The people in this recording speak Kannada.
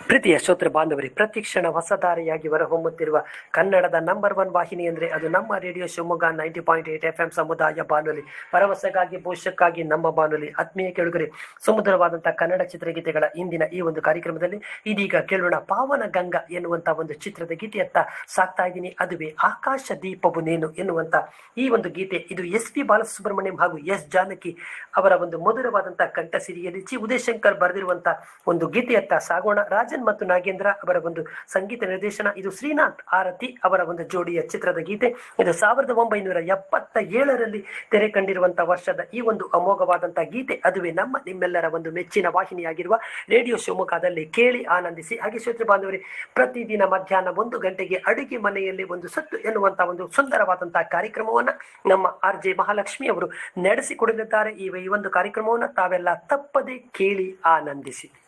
ಪ್ರೀತಿಯ ಶ್ರೋತೃ ಬಾಂಧವರೇ ಪ್ರತಿಕ್ಷಣ ಹೊಸದಾರಿಯಾಗಿ ಹೊರಹೊಮ್ಮುತ್ತಿರುವ ಕನ್ನಡದ ನಂಬರ್ ಒನ್ ವಾಹಿನಿ ಅಂದರೆ ಅದು ನಮ್ಮ radio Shivamogga ninety point eight F M ಸಮುದಾಯ ಬಾನುಲಿ ಭರವಸೆಗಾಗಿ ಭವಿಷ್ಯಕ್ಕಾಗಿ ನಮ್ಮ ಬಾನುಲಿ ಆತ್ಮೀಯ ಕೇಳುಗರೆ ಸುಮಧುರವಾದಂತಹ ಕನ್ನಡ ಚಿತ್ರಗೀತೆಗಳ ಇಂದಿನ ಈ ಒಂದು ಕಾರ್ಯಕ್ರಮದಲ್ಲಿ ಇದೀಗ ಕೇಳೋಣ ಪಾವನ ಗಂಗಾ ಎನ್ನುವಂತ ಒಂದು ಚಿತ್ರದ ಗೀತೆಯತ್ತ ಸಾಕ್ತಾ ಇದ್ದೀನಿ ಅದುವೇ ಆಕಾಶ ದೀಪವು ನೀನು ಎನ್ನುವಂತ ಈ ಒಂದು ಗೀತೆ ಇದು ಎಸ್ ಪಿ ಬಾಲಸುಬ್ರಹ್ಮಣ್ಯಂ ಹಾಗೂ ಎಸ್ ಜಾನಕಿ ಅವರ ಒಂದು ಮಧುರವಾದಂತಹ ಕಂಠಸಿರಿಯಲ್ಲಿ ಚಿ ಉದಯಶಂಕರ್ ಬರೆದಿರುವಂತಹ ಒಂದು ಗೀತೆಯತ್ತ ಸಾಗೋಣ ರಾಜನ್ ಮತ್ತು ನಾಗೇಂದ್ರ ಅವರ ಒಂದು ಸಂಗೀತ ನಿರ್ದೇಶನ ಇದು ಶ್ರೀನಾಥ್ ಆರತಿ ಅವರ ಒಂದು ಜೋಡಿಯ ಚಿತ್ರದ ಗೀತೆ ಇದು ಸಾವಿರದ ಒಂಬೈನೂರ ಎಪ್ಪತ್ತ ಏಳರಲ್ಲಿ ತೆರೆ ಕಂಡಿರುವಂತಹ ವರ್ಷದ ಈ ಒಂದು ಅಮೋಘವಾದಂತಹ ಗೀತೆ ಅದುವೇ ನಮ್ಮ ನಿಮ್ಮೆಲ್ಲರ ಒಂದು ಮೆಚ್ಚಿನ ವಾಹಿನಿಯಾಗಿರುವ ರೇಡಿಯೋ ಶಿವಮೊಗ್ಗದಲ್ಲಿ ಕೇಳಿ ಆನಂದಿಸಿ ಹಾಗೆ ಶ್ರೋತೃ ಬಾಂಧವರೇ ಪ್ರತಿದಿನ ಮಧ್ಯಾಹ್ನ ಒಂದು ಗಂಟೆಗೆ ಅಡುಗೆ ಮನೆಯಲ್ಲಿ ಒಂದು ಸತ್ತು ಎನ್ನುವಂತಹ ಒಂದು ಸುಂದರವಾದಂತಹ ಕಾರ್ಯಕ್ರಮವನ್ನ ನಮ್ಮ ಆರ್ ಜೆ ಮಹಾಲಕ್ಷ್ಮಿ ಅವರು ನಡೆಸಿಕೊಡಲಿದ್ದಾರೆ ಈ ಈ ಒಂದು ಕಾರ್ಯಕ್ರಮವನ್ನು ತಾವೆಲ್ಲ ತಪ್ಪದೆ ಕೇಳಿ ಆನಂದಿಸಿ